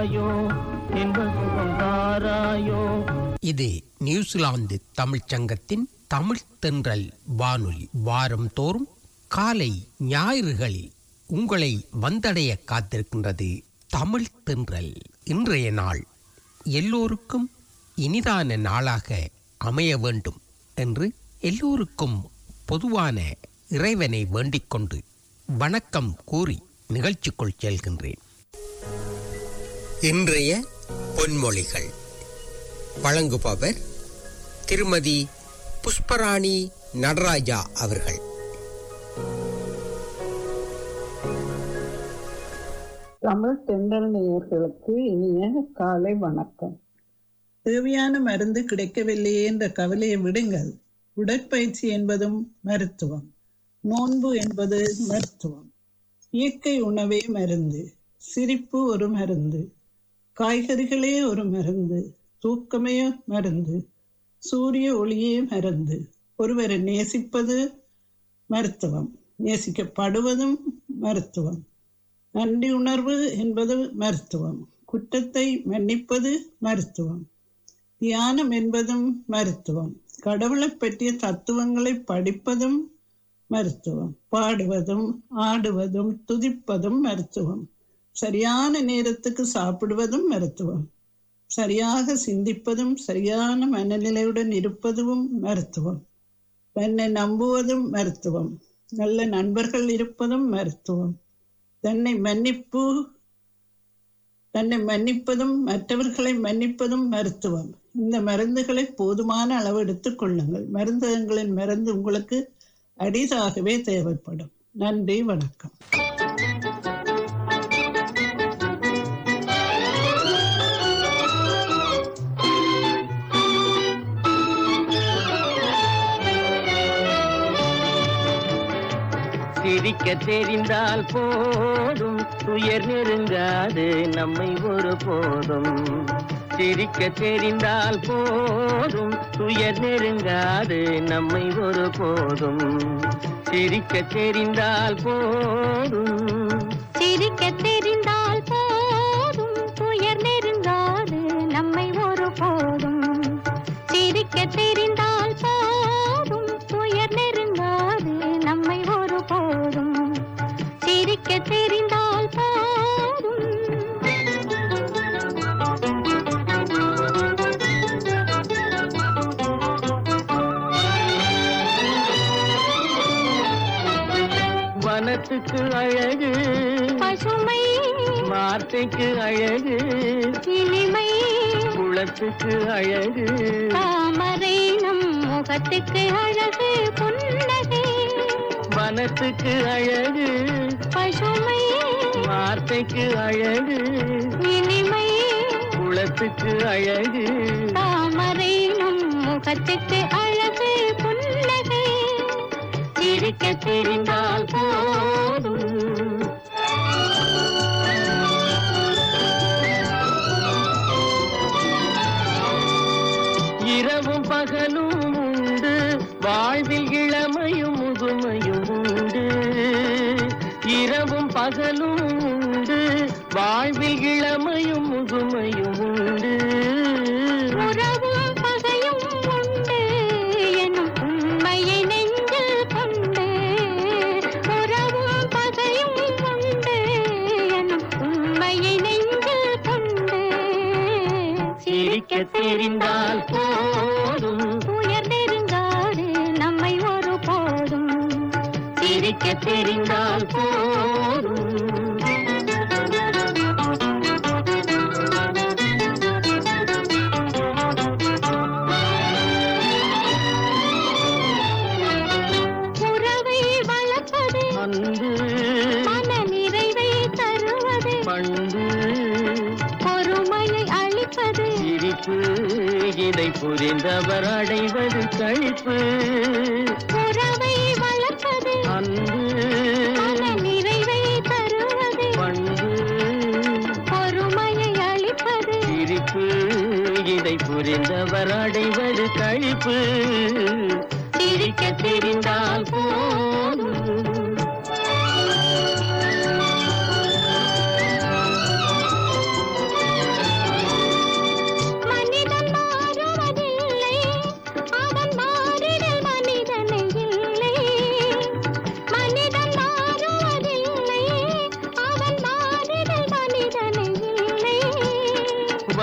தாராயோ இன்ப சுகம் தாராயோ இது நியூசிலாந்து தமிழ்ச் சங்கத்தின் தமிழ் தென்றல் வானொலி வாரம் தோறும் காலை ஞாயிறுகளில் உங்களை வந்தடைய காத்திருக்கின்றது தமிழ் தென்றல் இன்றைய நாள் எல்லோருக்கும் இனிதான நாளாக அமைய வேண்டும் என்று எல்லோருக்கும் பொதுவான இறைவனை வேண்டிக் கொண்டு வணக்கம் கூறி நிகழ்ச்சிக்குள் செல்கின்றேன் இன்றைய பொன்மொழிகள் வழங்குபவர் திருமதி புஷ்பராணி நடராஜா அவர்கள் தமிழ் தென்றல் நேயர்களுக்கு இனிய காலை வணக்கம் தேவையான மருந்து கிடைக்கவில்லையே என்ற கவலையை விடுங்கள் உடற்பயிற்சி என்பதும் மருத்துவம் நோன்பு என்பது மருத்துவம் இயற்கை உணவே மருந்து சிரிப்பு ஒரு மருந்து காய்கறிகளே ஒரு மருந்து தூக்கமே மருந்து சூரிய ஒளியே மருந்து ஒருவரை நேசிப்பது மருத்துவம் நேசிக்கப்படுவதும் மருத்துவம் நன்றி உணர்வு என்பது மருத்துவம் குற்றத்தை மன்னிப்பது மருத்துவம் தியானம் என்பதும் மருத்துவம் கடவுளை பற்றிய தத்துவங்களை படிப்பதும் மருத்துவம் பாடுவதும் ஆடுவதும் துதிப்பதும் மருத்துவம் சரியான நேரத்துக்கு சாப்பிடுவதும் மருத்துவம் சரியாக சிந்திப்பதும் சரியான மனநிலையுடன் இருப்பதும் மருத்துவம் தன்னை நம்புவதும் மருத்துவம் நல்ல நண்பர்கள் இருப்பதும் மருத்துவம் தன்னை மன்னிப்பு தன்னை மன்னிப்பதும் மற்றவர்களை மன்னிப்பதும் மருத்துவம் இந்த மருந்துகளை போதுமான அளவு எடுத்துக் கொள்ளுங்கள் மருந்தகங்களின் மருந்து உங்களுக்கு அரிதாகவே தேவைப்படும் நன்றி வணக்கம் சிரிக்க தெரிந்தால் போதும் துயர் நெருங்காது நம்மை ஒரு போதும் சிரிக்க தெரிந்தால் போதும் துயர் நெருங்காது நம்மை ஒரு போதும் சிரிக்க தெரிந்தால் போதும் சிரிக்க தெரிந்தால் போதும் துயர் நெருங்காது நம்மை ஒரு போதும் சிரிக்க தெரிந்தால் போதும் துயர் நெருங்காது நம்மை ஒரு போதும் சிரிக்க தெரிந்தால் போதும் வனத்துக்கு அழகு பசுமை வார்த்தைக்கு அழகு இனிமை குளத்துக்கு அழகு தாமரை நம் முகத்துக்கு அழகு புன்னகை வனத்துக்கு அழகு பசுமை வார்த்தைக்கு அழகு இனிமை குளத்துக்கு அழகு தாமரை நம் முகத்துக்கு அழகு புன்னகை சிரிக்க தெரிந்தால் போதும் இரவும் பகலும் உண்டு வாழ்வில் இளமையும் முதுமையும் உண்டு இரவும் பகலும் உண்டு வாழ்வில் இளமையும் முதுமையும் உண்டு உறவும் பகையும் உண்டு எனும் உண்மையை நெஞ்சில் கொண்டு உறவும் பகையும் உண்டு எனும் உண்மையை நெஞ்சில் கொண்டு சிரிக்க தெரிந்தால் போதும் உயர் நெருங்காது நம்மை ஒரு போதும் சிரிக்க தெரிந்தால் போதும் உறவை வளர்ப்பது அன்பு மன நிறைவை தருவது பண்பு பொறுமையை அளிப்பது சிரிப்பு இதை புரிந்தவர் அடைவது கழிப்பு உறவை வளர்ப்பது அன்பு மன நிறைவை தருவது பண்பு பொறுமையை அளிப்பது சிரிப்பு இதை புரிந்தவர் அடைவது கழிப்பு சிரிக்க தெரிந்தால் போதும்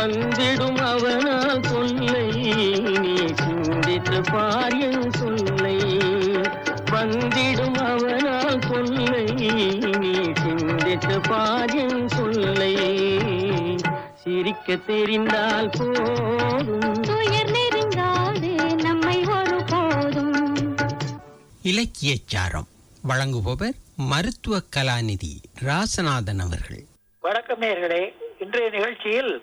வந்திடும் அவனால் சொல்லை நீ சிந்தித்து பார் என் சொல்லை வந்திடும் அவனால் சொல்லை நீ சிந்தித்து பார் என் சொல்லை சிரிக்க தெரிந்தால் போதும் துயர் நெருங்காது நம்மை ஒருபோதும் இலக்கியச்சாரம் வழங்குபவர் மருத்துவ கலாநிதி ராசநாதன் அவர்கள் வணக்கம் நேயர்களே இன்றைய நிகழ்ச்சியில்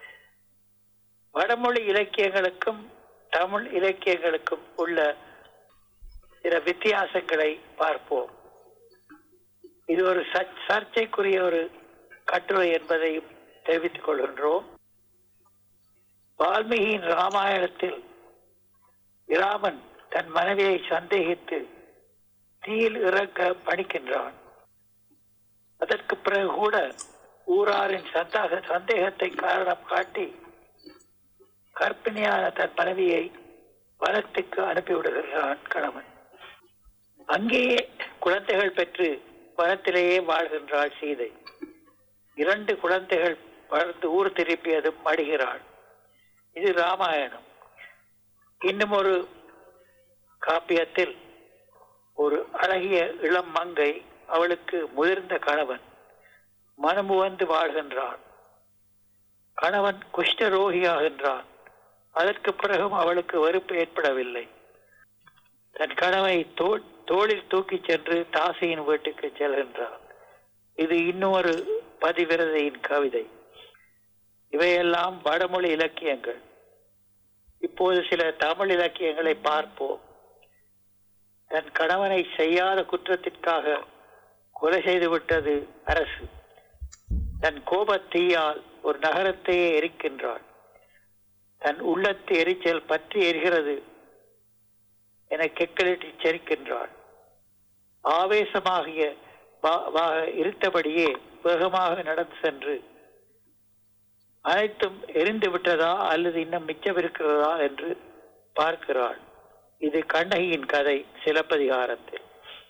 வடமொழி இலக்கியங்களுக்கும் தமிழ் இலக்கியங்களுக்கும் உள்ள சில வித்தியாசங்களை பார்ப்போம் இது ஒரு சர்ச்- சர்ச்சைக்குரிய ஒரு கட்டுரை என்பதையும் தெரிவித்துக் கொள்கின்றோம் வால்மீகியின் ராமாயணத்தில் இராமன் தன் மனைவியை சந்தேகித்து தீயில் இறக்க பணிக்கின்றான் அதற்கு பிறகு கூட ஊராரின் சந்தாக சந்தேகத்தை காரணம் காட்டி கர்ப்பிணியான தன் மனைவியை வனத்துக்கு அனுப்பிவிடுகிறான் கணவன் அங்கேயே குழந்தைகள் பெற்று வனத்திலேயே வாழ்கின்றாள் சீதை இரண்டு குழந்தைகள் வளர்ந்து ஊர் திருப்பியதும் மடிகிறாள் இது ராமாயணம் இன்னும் ஒரு காப்பியத்தில் ஒரு அழகிய இளம் மங்கை அவளுக்கு முதிர்ந்த கணவன் மனமுவந்து வாழ்கின்றான் கணவன் குஷ்டரோகியாகின்றான் அதற்கு பிறகும் அவளுக்கு வெறுப்பு ஏற்படவில்லை தன் கணவை தோள் தோளில் தூக்கிச் சென்று தாசியின் வீட்டுக்கு செல்கின்றான் இது இன்னொரு பதிவிரதையின் கவிதை இவையெல்லாம் வடமொழி இலக்கியங்கள் இப்போது சில தமிழ் இலக்கியங்களை பார்ப்போம் தன் கணவனை செய்யாத குற்றத்திற்காக கொலை செய்து விட்டது அரசு தன் கோபத்தீயால் ஒரு நகரத்தையே எரிக்கின்றாள் தன் உள்ளத்து எரிச்சல் பற்றி எரிகிறது என கெக்கலிட்டு செரிக்கின்றாள் ஆவேசமாகிய வா- வா- இருந்தபடியே வேகமாக நடந்து சென்று அனைத்தும் எரிந்து விட்டதா அல்லது இன்னும் மிச்சம் இருக்கிறதா என்று பார்க்கிறாள் இது கண்ணகியின் கதை சிலப்பதிகாரத்தில்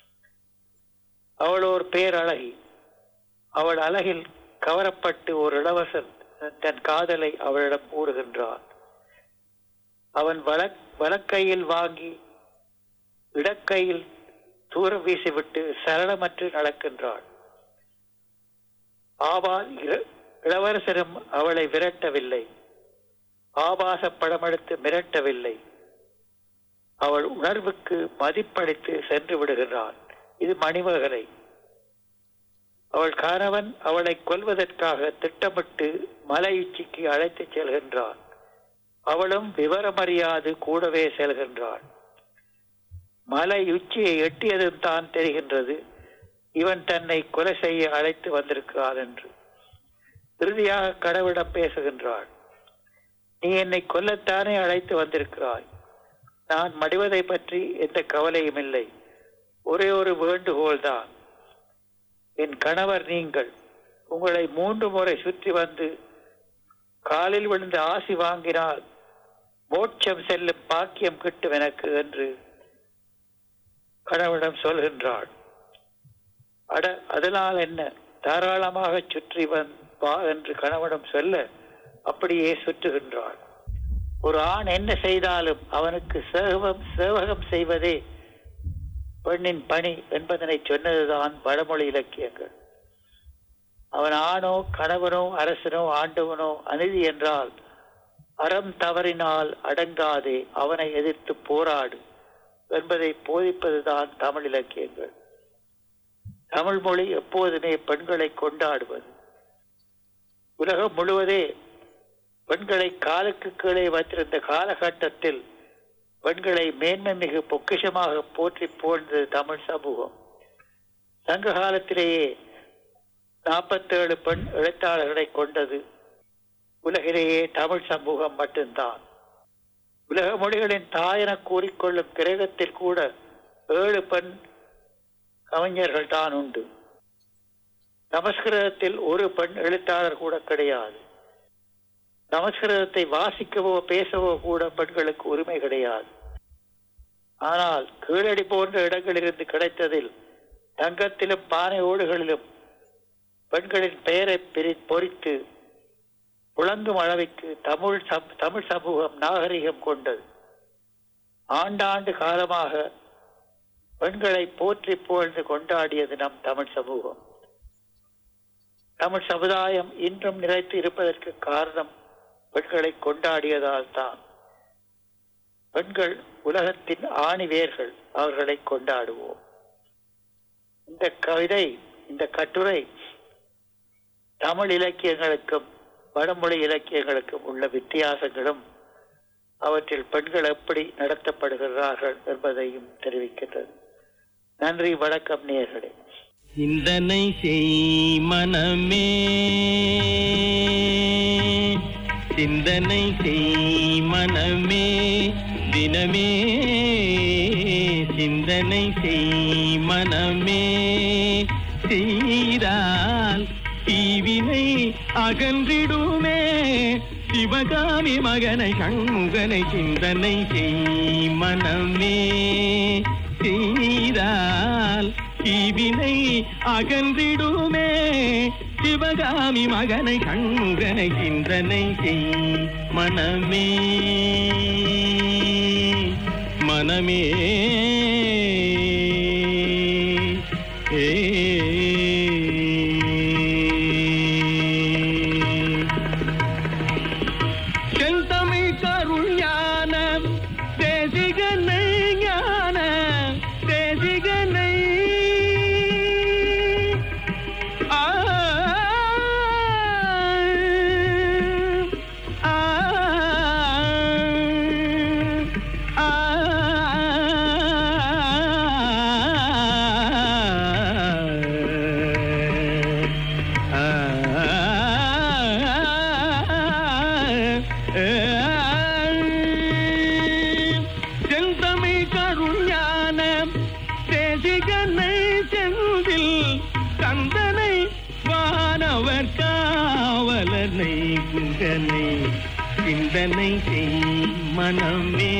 அவள் ஒரு பேரழகி அவள் அழகில் கவரப்பட்டு ஒரு இளவரசன் தன் காதலை அவளிடம் கூறுகின்றான் அவன் வலக் வலக்கையில் வாங்கி இடக்கையில் தூரம் வீசிவிட்டு சரணமற்று நடக்கின்றாள் ஆவால் இள- இளவரசரும் அவளை விரட்டவில்லை ஆபாச படமெடுத்து மிரட்டவில்லை அவள் உணர்வுக்கு மதிப்பளித்து சென்று விடுகிறாள் இது மணிமகலை அவள் கணவன் அவளை கொல்வதற்காக திட்டமிட்டு மலை உச்சிக்கு அழைத்துச் செல்கின்றான் அவளும் விவரமறியாது கூடவே செல்கின்றாள் மலை உச்சியை எட்டியதும் தான் தெரிகின்றது இவன் தன்னை கொலை செய்ய அழைத்து வந்திருக்கிறான் என்று இறுதியாக கடவுளிடம் பேசுகின்றாள் நீ என்னை கொல்லத்தானே அழைத்து வந்திருக்கிறாய் நான் மடிவதை பற்றி எந்த கவலையும் இல்லை ஒரே ஒரு வேண்டுகோள் தான் என் கணவர் நீங்கள் உங்களை மூன்று முறை சுற்றி வந்து காலில் விழுந்து ஆசி வாங்கினால் மோட்சம் செல்லும் பாக்கியம் கிட்டும் எனக்கு என்று கணவனிடம் சொல்கின்றாள் அட அதனால் என்ன தாராளமாக சுற்றி வந் வா என்று கணவனிடம் சொல்ல அப்படியே சுற்றுகின்றாள் ஒரு ஆண் என்ன செய்தாலும் அவனுக்கு சேவம் சேவகம் செய்வதே பெண்ணின் பணி என்பதனை சொன்னதுதான் வடமொழி இலக்கியங்கள் அவன் ஆணோ கணவனோ அரசனோ ஆண்டவனோ அநீதி என்றால் அறம் தவறினால் அடங்காதே அவனை எதிர்த்து போராடு என்பதை போதிப்பதுதான் தமிழ் இலக்கியங்கள் தமிழ் மொழி எப்போதுமே பெண்களை கொண்டாடுவது உலகம் முழுவதே பெண்களை காலுக்கு கீழே வைத்திருந்த காலகட்டத்தில் பெண்களை மேன்மை மிகு பொக்கிஷமாக போற்றி போன்றது தமிழ் சமூகம் சங்க காலத்திலேயே நாற்பத்தேழு பெண் எழுத்தாளர்களை கொண்டது உலகிலேயே தமிழ் சமூகம் மட்டும்தான் உலக மொழிகளின் தாயென கூறிக்கொள்ளும் கிரகத்தில் கூட ஏழு பெண் கவிஞர்கள் தான் உண்டு நமஸ்கிருதத்தில் ஒரு பெண் எழுத்தாளர் கூட கிடையாது நமஸ்கிருதத்தை வாசிக்கவோ பேசவோ கூட பெண்களுக்கு உரிமை கிடையாது ஆனால் கீழடி போன்ற இடங்களிலிருந்து கிடைத்ததில் தங்கத்திலும் பானை ஓடுகளிலும் பெண்களின் பெயரை பிரி பொறித்து புழங்கும் அளவிற்கு தமிழ் சம்- தமிழ் சமூகம் நாகரிகம் கொண்டது ஆண்டாண்டு காலமாக பெண்களை போற்றி புகழ்ந்து கொண்டாடியது நம் தமிழ் சமூகம் தமிழ் சமுதாயம் இன்றும் நிலைத்து இருப்பதற்கு காரணம் பெண்களை கொண்டாடியதால் தான் பெண்கள் உலகத்தின் ஆணிவேர்கள் அவர்களை கொண்டாடுவோம் இந்த கவிதை இந்த கட்டுரை தமிழ் இலக்கியங்களுக்கும் வடமொழி இலக்கியங்களுக்கும் உள்ள வித்தியாசங்களும் அவற்றில் பெண்கள் எப்படி நடத்தப்படுகிறார்கள் என்பதையும் தெரிவிக்கின்றது நன்றி வணக்கம் நேயர்களே சிந்தனை செய் மனமே சிந்தனை செய் மனமே தினமே சிந்தனை செய் மனமே செய்தால் தீவினை அகன்றிடுமே சிவகாமி மகனை கண்முகனை சிந்தனை செய் மனமே செய்தால் தீவினை அகன்றிடுமே சிவகாமி மகனை கண்முகனை சிந்தனை செய் மனமே மனமே ஏ செந்தமிழ் கருள் ஞான தேசிகனை ஞான தேசிகனை ஆ ஆ ஆ செந்தமிழ் கருஞான தேசிகனை செந்தில் கந்தனை வானவர் காவலனை குங்கனை சிந்தனை செய் மனமே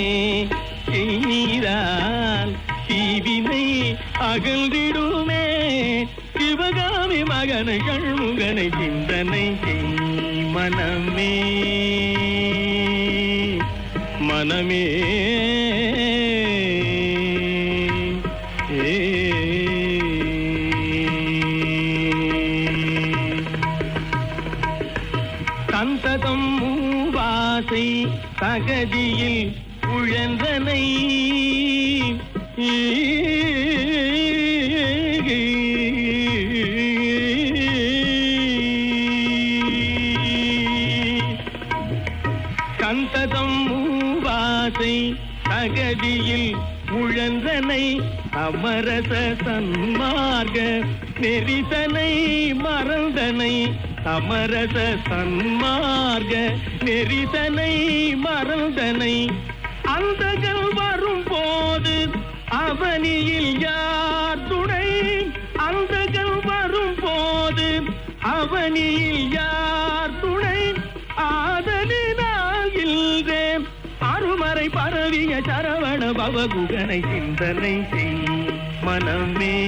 செய்தால் தீவினை அகழ்ந்திடுமே சிவகாமி மகனை கண்முகனை சிந்தனை செய் மனமே மனமே சந்ததம் மூவாசை தகதியில் உழந்தனை சந்ததம் மூவாசை தகதியில் உழந்தனை அமரச சன்மார்க்க நெரிசனை மறந்தனை அமரச சன்மார்க்க நெரிசனை மறந்தனை அந்தகள் வரும் போது அவனியில் யார் துணை அந்தகள் வரும் போது அவனியில் யார் துணை ஆதலினால் இல்றேன் அருமறை பரவிய சரவண பவகுகனை சிந்தனை செய் மனமே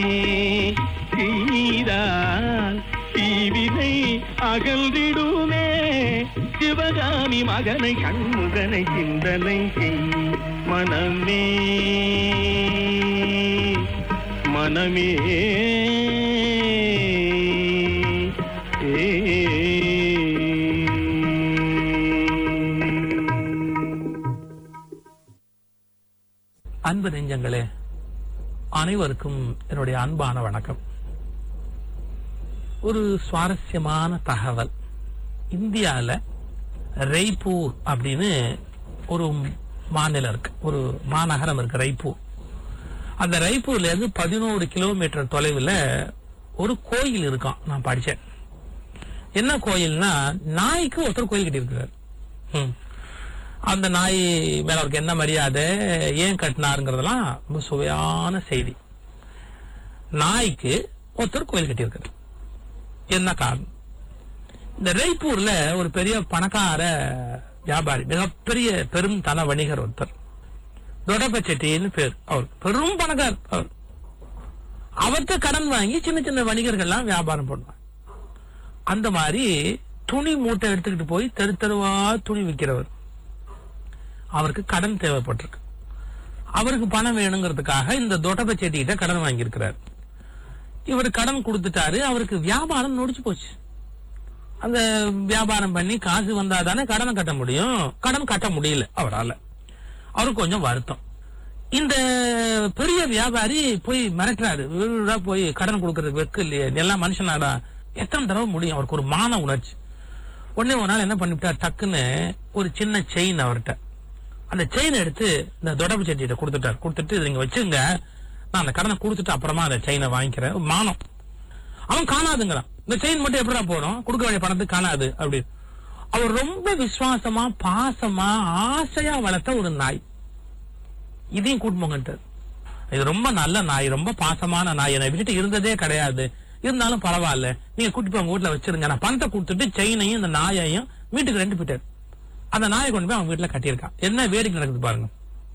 செய்தால் தீவினை அகழ்ந்திடுமே சிவகாமி மகனை கண்முகனை சிந்தனை செய் மனமே மனமே அன்பு நெஞ்சங்களே அனைவருக்கும் என்னுடைய அன்பான வணக்கம் ஒரு சுவாரஸ்யமான தகவல் இந்தியால ரெய்ப்பூர் அப்படின்னு ஒரு மாநிலம் இருக்கு ஒரு மாநகரம் இருக்கு ரெய்ப்பூர் அந்த ரெய்ப்பூர்ல இருந்து பதினோரு கிலோமீட்டர் தொலைவில் ஒரு கோயில் இருக்கான் நான் படிச்சேன் என்ன கோயில்னா நாய்க்கு ஒருத்தர் கோயில் கட்டியிருக்கிறார் ம். அந்த நாய் மேல அவருக்கு என்ன மரியாதை ஏன் கட்டினாருங்கிறதெல்லாம் ரொம்ப சுவையான செய்தி நாய்க்கு ஒருத்தர் கோயில் கட்டியிருக்காரு என்ன காரணம் இந்த ரெய்ப்பூர்ல ஒரு பெரிய பணக்கார வியாபாரி மிகப்பெரிய பெரும் தன வணிகர் ஒருத்தர் தொடப்ப செட்டின்னு பேர் அவர் பெரும் பணக்கார் அவர் அவர்கிட்ட கடன் வாங்கி சின்ன சின்ன வணிகர்கள்லாம் வியாபாரம் பண்ணுவாங்க அந்த மாதிரி துணி மூட்டை எடுத்துக்கிட்டு போய் தெரு தெருவா துணி விற்கிறவர் அவருக்கு கடன் தேவைப்பட்டிருக்கு அவருக்கு பணம் வேணுங்கிறதுக்காக இந்த தொட்டப்ப செட்டிகிட்ட கடன் வாங்கியிருக்கிறார் இவர் கடன் கொடுத்துட்டாரு அவருக்கு வியாபாரம் நொடிச்சு போச்சு அந்த வியாபாரம் பண்ணி காசு வந்தா தானே கடனை கட்ட முடியும் கடன் கட்ட முடியல அவரால அவருக்கு கொஞ்சம் வருத்தம் இந்த பெரிய வியாபாரி போய் மிரட்டுறாரு வீடு வீடா போய் கடன் கொடுக்கறதுக்கு வெக்கு இல்லையே நீ எல்லாம் மனுஷனாடா எத்தனை தடவை முடியும் அவருக்கு ஒரு மான உணர்ச்சி உடனே ஒரு நாள் என்ன பண்ணிவிட்டார் டக்குன்னு ஒரு சின்ன செயின் அவர்கிட்ட அந்த செயின் எடுத்து இந்த தொடப்பு செட்டிகிட்ட கொடுத்துட்டார் கொடுத்துட்டு இதை நீங்க வச்சுங்க நான் அந்த கடனை கொடுத்துட்டு அப்புறமா அந்த செயினை வாங்கிக்கிறேன் ஒரு மானம் அவன் காணாதுங்கிறான் இந்த செயின் மட்டும் எப்படிடா போடும் கொடுக்க வேண்டிய பணத்துக்கு காணாது அப்படி அவர் ரொம்ப விசுவாசமா பாசமா ஆசையா வளர்த்த ஒரு நாய் இதையும் கூட்டுமோங்கன்ட்டு இது ரொம்ப நல்ல நாய் ரொம்ப பாசமான நாய் என்னை விட்டுட்டு இருந்ததே கிடையாது இருந்தாலும் பரவாயில்ல நீங்க கூட்டி போய் உங்க வீட்டுல வச்சிருங்க நான் பணத்தை கொடுத்துட்டு செயினையும் இந்த நாயையும் வீட்டுக்கு ரெண்டு போயிட்டாரு அந்த நாயை கொண்டு போய் அவங்க வீட்டுல கட்டியிருக்கான் என்ன வேடிக்கை நடக்குது பாருங்க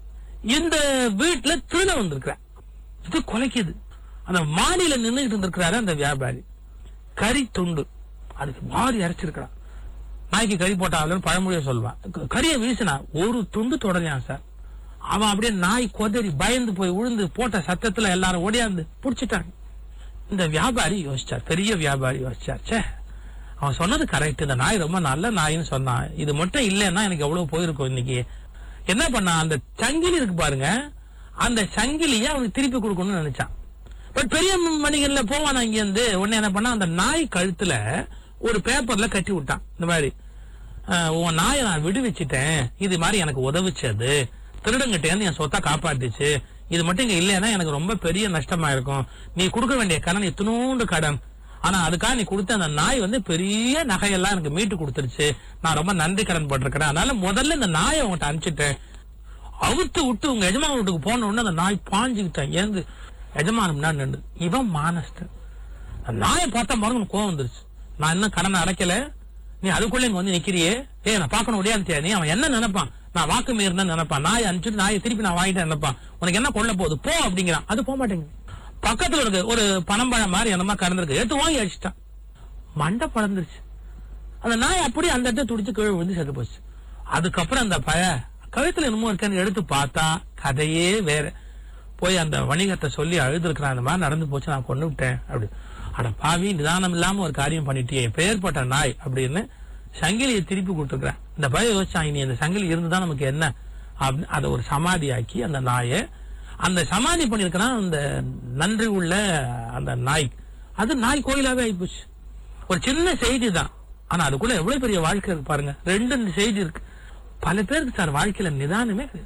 இந்த வீட்டுல திருட வந்திருக்கிறேன் இது கொலைக்குது அந்த மாடியில நின்றுட்டு இருந்திருக்கிறாரு அந்த வியாபாரி கறி துண்டு அதுக்கு மாறி அரைச்சிருக்கிறான் நாய்க்கு கறி போட்டாலும் பழமொழிய சொல்லுவான் க- கறியை வீசினா ஒரு துண்டு தொடரியான் சார் அவன் அப்படியே நாய் கொதறி பயந்து போய் விழுந்து போட்ட சத்தத்துல எல்லாரும் ஓடியாந்து புடிச்சிட்டாங்க இந்த வியாபாரி யோசிச்சார் பெரிய வியாபாரி யோசிச்சார் ச்சே அவன் சொன்னது கரெக்ட் இந்த நாய் ரொம்ப நல்ல நாயின்னு சொன்னான் இது மட்டும் இல்லைன்னா எனக்கு எவ்வளவு போயிருக்கும் இன்னைக்கு என்ன பண்ணான் அந்த சங்கிலி இருக்கு பாருங்க அந்த சங்கிலியை அவனுக்கு திருப்பி கொடுக்கணும்னு நினைச்சான் பட் பெரிய மணிகள்ல போவான் இங்க இருந்து உடனே என்ன பண்ணா அந்த நாய் கழுத்துல ஒரு பேப்பர்ல கட்டி விட்டான் இந்த மாதிரி அஹ், உன் நாயை நான் விடுவிச்சிட்டேன் இது மாதிரி எனக்கு உதவுச்சது திருடங்கிட்ட இருந்து என் சொத்தை காப்பாத்துச்சு இது மட்டும் இங்க இல்லைன்னா எனக்கு ரொம்ப பெரிய நஷ்டமா இருக்கும் நீ கொடுக்க வேண்டிய கடன் இத்தினூண்டு கடன் ஆனா அதுக்காக நீ கொடுத்த அந்த நாய் வந்து பெரிய நகையெல்லாம் எனக்கு மீட்டு கொடுத்துருச்சு நான் ரொம்ப நன்றி கடன் போட்டிருக்கிறேன் அதனால முதல்ல இந்த நாயை உன்கிட்ட அனுப்பிச்சிட்டேன் அவுத்து விட்டு உங்க எஜமான வீட்டுக்கு போன உடனே அந்த நாய் பாஞ்சுக்கிட்டேன் ஏந்து எஜமானம் முன்னாடி நின்று இவன் மானஸ்டன் அந்த நாயை பார்த்தா மறுபடியும் கோவம் வந்துருச்சு நான் இன்னும் கடனை அடைக்கல நீ அதுக்குள்ள இங்க வந்து நிக்கிறியே ஏய் நான் பார்க்கணும் முடியாது நீ அவன் என்ன நினைப்பான் நான் வாக்கு மீறினா நினைப்பான் நாயை அனுப்பிச்சிட்டு நாயை திருப்பி நான் வாங்கிட்டேன் நினைப்பான் உனக்கு என்ன கொள்ள போகுது போ அப்படிங்கிறான் அது போக மாட்டேங்குது பக்கத்துல இருக்கு ஒரு பனம்பழம் மாதிரி என்னமா கடந்திருக்கு எடுத்து வாங்கி அடிச்சிட்டான் மண்டை பழந்துருச்சு அந்த நாய் அப்படியே அந்த இடத்துல துடிச்சு கீழே விழுந்து செத்து போச்சு அதுக்கப்புறம் அந்த பய கழுத்துல என்னமோ இருக்கான்னு எடுத்து பார்த்தா கதையே வேற போய் அந்த வணிகத்தை சொல்லி அழுதுருக்கிறான் அந்த மாதிரி நடந்து போச்சு நான் கொண்டு விட்டேன் அப்படி அட பாவி நிதானம் இல்லாம ஒரு காரியம் பண்ணிட்டியே பெயர்பட்ட நாய் அப்படின்னு சங்கிலியை திருப்பி கொடுத்துருக்கிறேன் இந்த பய யோசிச்சான் இனி அந்த சங்கிலி இருந்துதான் நமக்கு என்ன அப்படின்னு அதை ஒரு சமாதி ஆக்கி அந்த நாயை அந்த சமாதி பண்ணிருக்கிறான் அந்த நன்றி உள்ள அந்த நாய் அது நாய் கோயிலாவே ஆயிப்போச்சு ஒரு சின்ன செய்தி தான் ஆனா அதுக்குள்ள எவ்வளவு பெரிய வாழ்க்கை இருக்கு பாருங்க ரெண்டு செய்தி இருக்கு பல பேருக்கு சார் வாழ்க்கையில நிதானமே கிடையாது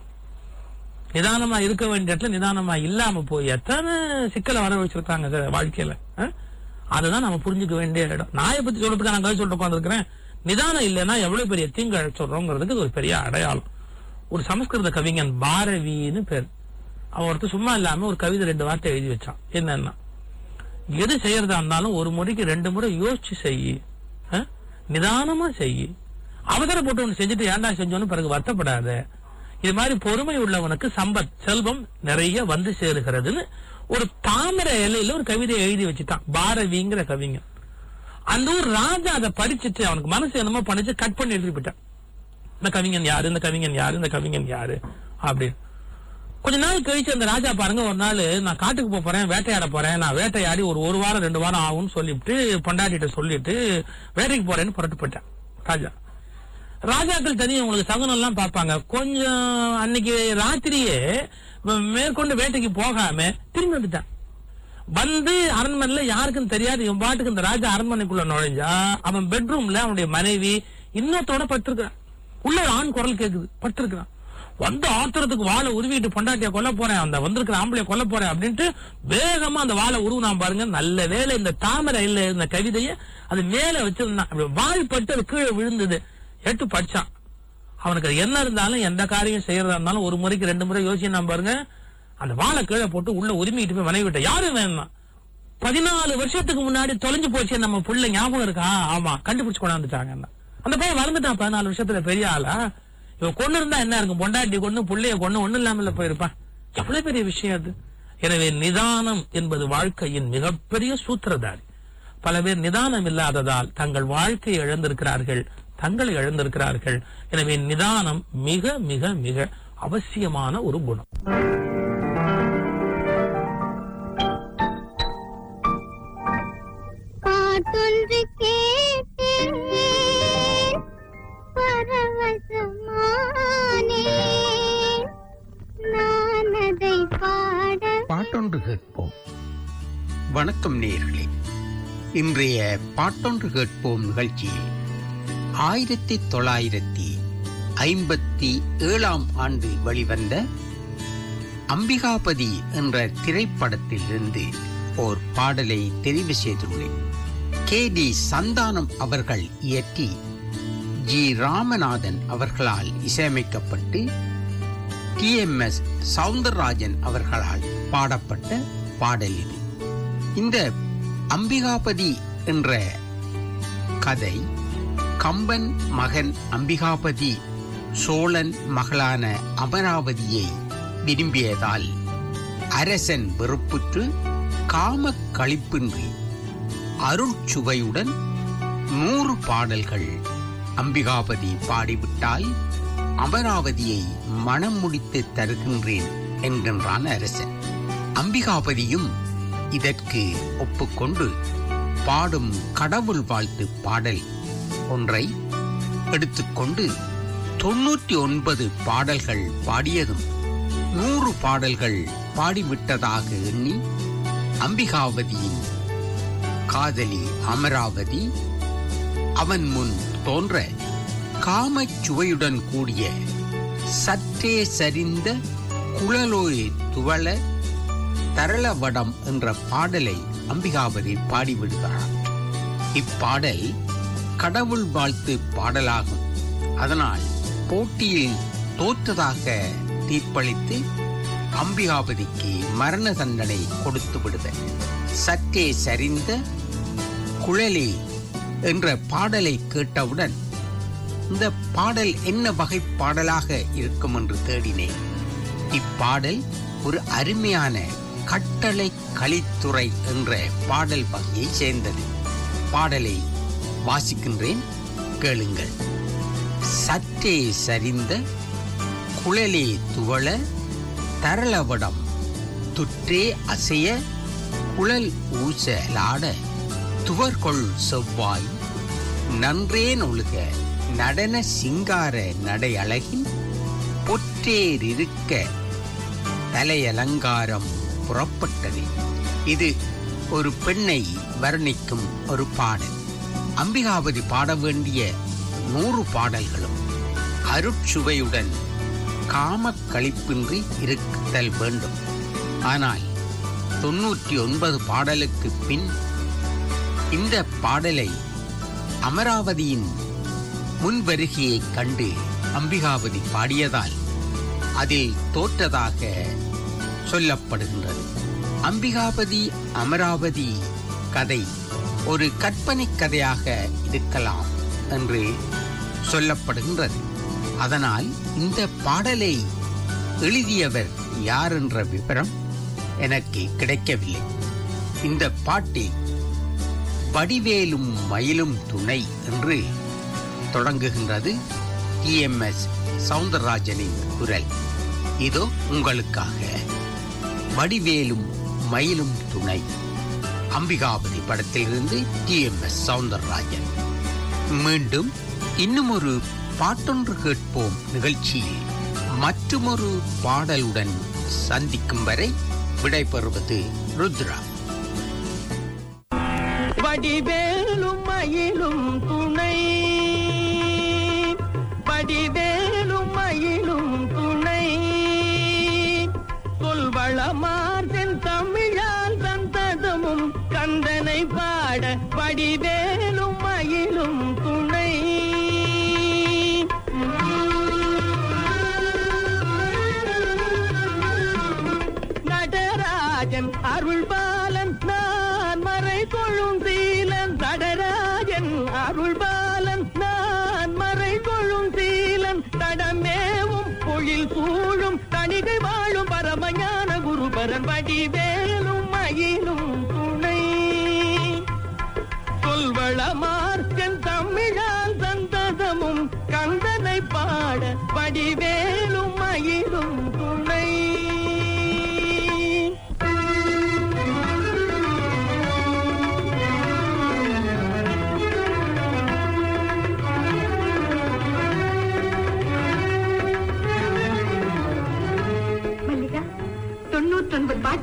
நிதானமா இருக்க வேண்டிய இடத்துல நிதானமா இல்லாம போய் எத்தனை சிக்கலை வர வச்சிருக்காங்க சார் வாழ்க்கையில ஆ? அதுதான் நம்ம புரிஞ்சுக்க வேண்டிய இடம் நாயை பத்தி சொல்றதுக்கு நான் கதை சொல்லிட்டு உட்காந்துருக்கிறேன் நிதானம் இல்லைன்னா எவ்வளவு பெரிய தீங்கு சொல்றோங்கிறதுக்கு இது ஒரு பெரிய அடையாளம் ஒரு சமஸ்கிருத கவிஞன் பாரவின்னு பேர் அவன் ஒருத்தர் சும்மா இல்லாம ஒரு கவிதை ரெண்டு வார்த்தை எழுதி வச்சான் என்னன்னா எது செய்யறதா இருந்தாலும் ஒரு முறைக்கு ரெண்டு முறை யோசிச்சு செய் ஆ? நிதானமா செய் அவசரப்பட்டு ஒன்று செஞ்சுட்டு ஏன்டா செஞ்சோன்னு பிறகு வருத்தப்படாத இது மாதிரி பொறுமை உள்ளவனுக்கு சம்பத் செல்வம் நிறைய வந்து சேருகிறதுன்னு ஒரு தாமரை இலையில ஒரு கவிதை எழுதி வச்சுட்டான் பாரதிங்கிற கவிஞன் அந்த ஊர் ராஜா அதை படிச்சுட்டு அவனுக்கு மனசு என்னமோ பண்ணிச்சு கட் பண்ணி எழுதி போயிட்டான் இந்த கவிஞன் யாரு இந்த கவிஞன் யாரு இந்த கவிஞன் யாரு அப்படின்னு கொஞ்ச நாள் கழிச்சு அந்த ராஜா பாருங்க ஒரு நாள் நான் காட்டுக்கு போப் போறேன் வேட்டையாட போறேன் நான் வேட்டையாடி ஒரு ஒரு வாரம் ரெண்டு வாரம் ஆகும்னு சொல்லிட்டு பொண்டாட்டிட்ட சொல்லிட்டு வேட்டைக்கு போறேன்னு புறட்டு போயிட்டேன் ராஜா ராஜாக்கள் தெரியும் உங்களுக்கு சகுனம் எல்லாம் பார்ப்பாங்க கொஞ்சம் அன்னைக்கு ராத்திரியே ம- மேற்கொண்டு வேட்டைக்கு போகாம திரும்பி வந்துட்டான் வந்து அரண்மனையில யாருக்கும் தெரியாது இவன் பாட்டுக்கு இந்த ராஜா அரண்மனைக்குள்ள நுழைஞ்சா அவன் பெட்ரூம்ல அவனுடைய மனைவி இன்னொருத்தோட படுத்திருக்கான் உள்ள ஒரு ஆண் குரல் கேக்குது படுத்திருக்கான் வந்து ஆத்திரத்துக்கு வாழை உருவிட்டு பொண்டாட்டிய கொல்ல போறேன் அந்த வந்திருக்கிற ஆம்பளைய கொல்ல போறேன் அப்படின்ட்டு வேகமா அந்த வாழை உருவினான் பாருங்க நல்ல வேளை இந்த தாமரை இல்ல இந்த கவிதையை அது மேல வச்சிருந்தான் அப்படி வாய் பட்டு அது கீழே விழுந்தது எடுத்து படிச்சான் அவனுக்கு அது என்ன இருந்தாலும் எந்த காரியம் செய்யறதா இருந்தாலும் ஒரு முறைக்கு ரெண்டு முறை யோசிச்சு பாருங்க அந்த வாழை கீழே போட்டு உள்ள உரிமிட்டு போய் மனைவி விட்ட யாரும் வேணும் பதினாலு வருஷத்துக்கு முன்னாடி தொலைஞ்சு போச்சு நம்ம புள்ள ஞாபகம் இருக்கா ஆமா கண்டுபிடிச்சு கொண்டாந்துட்டாங்க அந்த பையன் வளர்ந்துட்டான் பதினாலு வருஷத்துல பெரிய ஆளா இவன் கொண்டு இருந்தா என்ன இருக்கும் பொண்டாட்டி கொண்டு புள்ளைய கொண்டு ஒண்ணு இல்லாமல போயிருப்பான் எவ்வளவு பெரிய விஷயம் அது எனவே நிதானம் என்பது வாழ்க்கையின் மிகப்பெரிய சூத்திரதாரி பல பேர் நிதானம் இல்லாததால் தங்கள் வாழ்க்கையை இழந்திருக்கிறார்கள் தங்களை இழந்திருக்கிறார்கள் எனவே நிதானம் மிக மிக மிக அவசியமான ஒரு குணம் பாட்டொன்று கேட்டேன் பரவசமானேன் நான் அதை பாட பாட்டொன்று கேட்போம் வணக்கம் நேயர்களே இன்றைய பாட்டொன்று கேட்போம் நிகழ்ச்சியில் ஆயிரத்தி தொள்ளாயிரத்தி ஐம்பத்தி ஏழாம் ஆண்டு வெளிவந்த அம்பிகாபதி என்ற திரைப்படத்தில் இருந்து ஓர் பாடலை தெரிவு செய்துள்ளேன் கே டி சந்தானம் அவர்கள் இயற்றி ஜி ராமநாதன் அவர்களால் இசையமைக்கப்பட்டு டி எம் எஸ் சவுந்தரராஜன் அவர்களால் பாடப்பட்ட பாடல் இது இந்த அம்பிகாபதி என்ற கதை கம்பன் மகன் அம்பிகாபதி சோழன் மகளான அமராவதியை விரும்பியதால் அரசன் வெறுப்புற்று காம களிப்பின்றி அருட்சுவையுடன் நூறு பாடல்கள் அம்பிகாபதி பாடிவிட்டால் அமராவதியை மனம் முடித்து தருகின்றேன் என்கின்றான் அரசன் அம்பிகாபதியும் இதற்கு ஒப்புக்கொண்டு பாடும் கடவுள் வாழ்த்து பாடல் ஒன்றை எடுத்துக்கொண்டு தொண்ணூற்றி ஒன்பது பாடல்கள் பாடியதும் நூறு பாடல்கள் பாடிவிட்டதாக எண்ணி அம்பிகாவதியின் காதலி அமராவதி அவன் முன் தோன்ற காமச் சுவையுடன் கூடிய சற்றே சரிந்த குழலோய் துவள தரளவடம் என்ற பாடலை அம்பிகாபதி பாடிவிடுகிறார் இப்பாடல் கடவுள் வாழ்த்து பாடலாகும் அதனால் போட்டியில் தோற்றதாக தீர்ப்பளித்து அம்பிகாபதிக்கு மரண தண்டனை கொடுத்து விடுதல் சற்றே சரிந்த குழலே என்ற பாடலை கேட்டவுடன் இந்த பாடல் என்ன வகை பாடலாக இருக்கும் என்று தேடினேன் இப்பாடல் ஒரு அருமையான கட்டளை கலித்துறை என்ற பாடல் வகையை சேர்ந்தது பாடலை வாசிக்கின்றேன் கேளுங்கள் சற்றே சரிந்த குழலே துவள தரளவடம் துற்றே அசைய குழல் ஊசலாட துவர்கொள் செவ்வாய் நன்றே நொழுக நடன சிங்கார நடை அழகின் பொற்றேரிருக்க தலையலங்காரம் புறப்பட்டது இது ஒரு பெண்ணை வர்ணிக்கும் ஒரு பாடல் அம்பிகாபதி பாட வேண்டிய நூறு பாடல்களும் அருட்சுவையுடன் காமக் களிப்பின்றி இருத்தல் வேண்டும் ஆனால் தொன்னூற்றி ஒன்பது பாடலுக்கு பின் இந்த பாடலை அமராவதியின் முன்வருகையைக் கண்டு அம்பிகாபதி பாடியதால் அதில் தோற்றதாக சொல்லப்படுகின்றது அம்பிகாபதி அமராவதி கதை ஒரு கற்பனை கதையாக இருக்கலாம் என்று சொல்லப்படுகின்றது அதனால் இந்த பாடலை எழுதியவர் யார் என்ற விவரம் எனக்கு கிடைக்கவில்லை இந்த பாட்டில் வடிவேலும் மயிலும் துணை என்று தொடங்குகின்றது டிஎம்எஸ் சவுந்தரராஜனின் குரல் இதோ உங்களுக்காக வடிவேலும் மயிலும் துணை அம்பிகாபதி படத்திலிருந்து டிஎம்எஸ் சவுந்தரராஜன் மீண்டும் இன்னும் ஒரு பாட்டொன்று கேட்போம் நிகழ்ச்சியில் மற்றுமொரு பாடலுடன் சந்திக்கும் வரை விடைபெறுவது ருத்ரா வடிவேலும் மயிலும் துணை வடிவேலும் மயிலும் துணை சொல்வளமார்தன் தமிழால் சந்ததமும் கந்தனை பாட வடிவேலும் மயிலும் துணை நடராஜன் அருள்பாலன் நான் மறை கொழும் சீலன் நடராஜன் அருள்பாலன் நான் மறை கொழும் சீலன் தடமேவும் பொழில் சூழும் தணிகை வாழும் பரமஞான குருபரன் வடிவேலும் மயிலும் துணை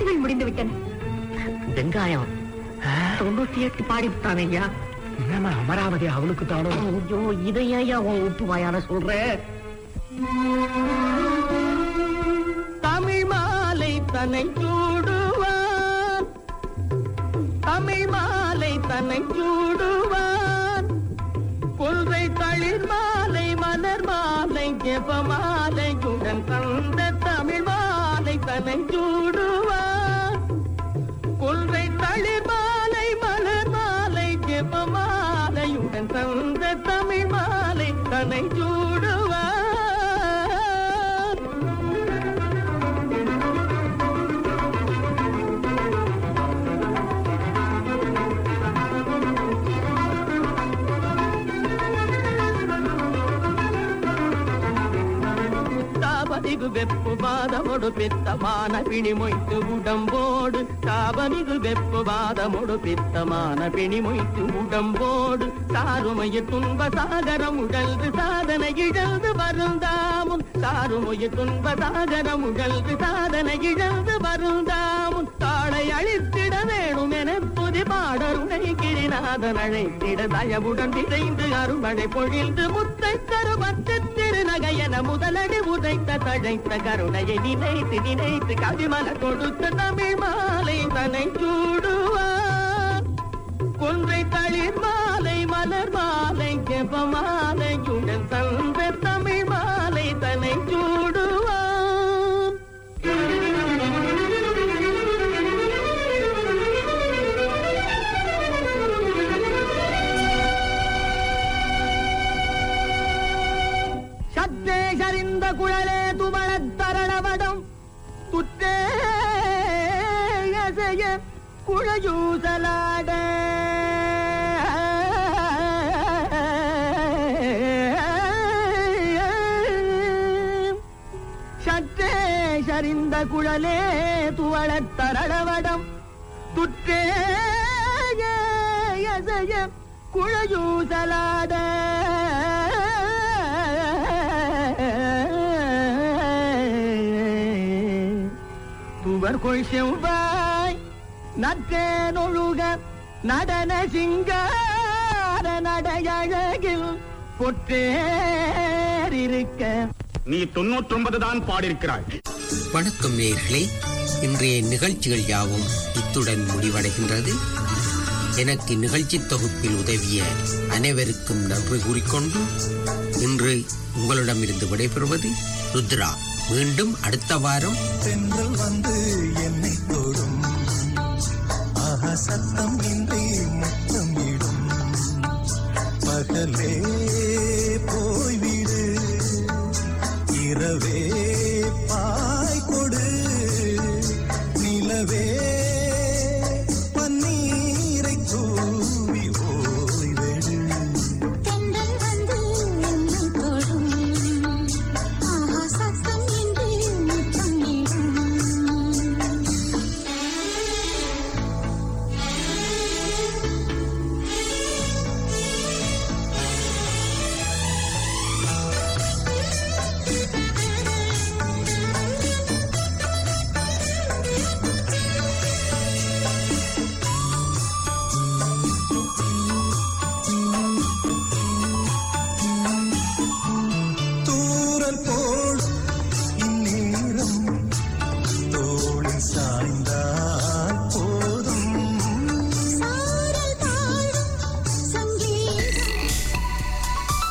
பாட்டுகள் முடிந்து விட்டன வெங்காயம் தொண்ணூத்தி எட்டு பாடிவிட்டான் ஐயா என்னம்மா அமராவதி அவளுக்கு தானோ ஐயோ இதை ஐயா உன் உப்பு வாயால சொல்ற தமிழ் மாலை தன்னை சூடுவான் தமிழ் மாலை தன்னை சூடுவான் கொள்கை தளிர் மாலை மலர் மாலை ஜெப மாலையுடன் தந்த தமிழ் மாலை தன்னை சூடுவான் கொள்கை தளிர் மாலை மலர் மாலை ஜெப மாலையுடன் தந்த தமிழ் மாலை தன்னை சூடுவான் தாபமிகு வெப்பு பாதமொடு பித்தமான பிணி மொய்த்து உடம்போடு தாபமிகு வெப்பு பாதமொடு பித்தமான பிணி மொய்த்து உடம்போடு சாருமைய துன்ப சாகரம் உழல்து சாதனை இழந்து வருந்தாமுன் சாருமைய துன்ப சாகரம் உழல்து சாதனை இழந்து வருந்தாமுன் தாளை அழித்திட வேணும் என புதி பாடருணை கிரிநாதன் அழைத்திட தயவுடன் விரைந்து அருமழை பொழிந்து முத்தை கருமத்து திருநகையன முதலடி உதைத்த தழைத்த கருணையை நினைத்து நினைத்து கவிமல கொடுத்த தமிழ் மாலை தன்னை சூடுவார் கொன்றை தளிர் மாலை மலர் மாலை ஜெப மாலையுடன் தந்த தமிழ் மாலை தன்னை சூடுவான் சத்தே சரிந்த குழலே துமளத் தரணவடம் துற்றே அசைய குழயூசலாட சற்றே சரிந்த குழலே துவளத் தரணவடம் துற்றே அசைய குழயூசலாட துவர் கொள் செவ்வாய் நற்றேனொழுக நடன சிங்கார நடையழகில் பொற்றேர் இருக்க நீ தொண்ணூற்றி ஒன்பது தான் பாடியிருக்கிறாய் வணக்கம் நேயர்களே இன்றைய நிகழ்ச்சிகள் யாவும் இத்துடன் முடிவடைகின்றது எனக்கு நிகழ்ச்சி தொகுப்பில் உதவிய அனைவருக்கும் நன்றி கூறிக்கொண்டு இன்று உங்களிடமிருந்து விடைபெறுவது ருத்ரா மீண்டும் அடுத்த வாரம் தென்றல் வந்து என்னை தொடும் ஆஹா சத்தம் இன்றி முத்தம் இடும் பகலே போய்விடு இரவே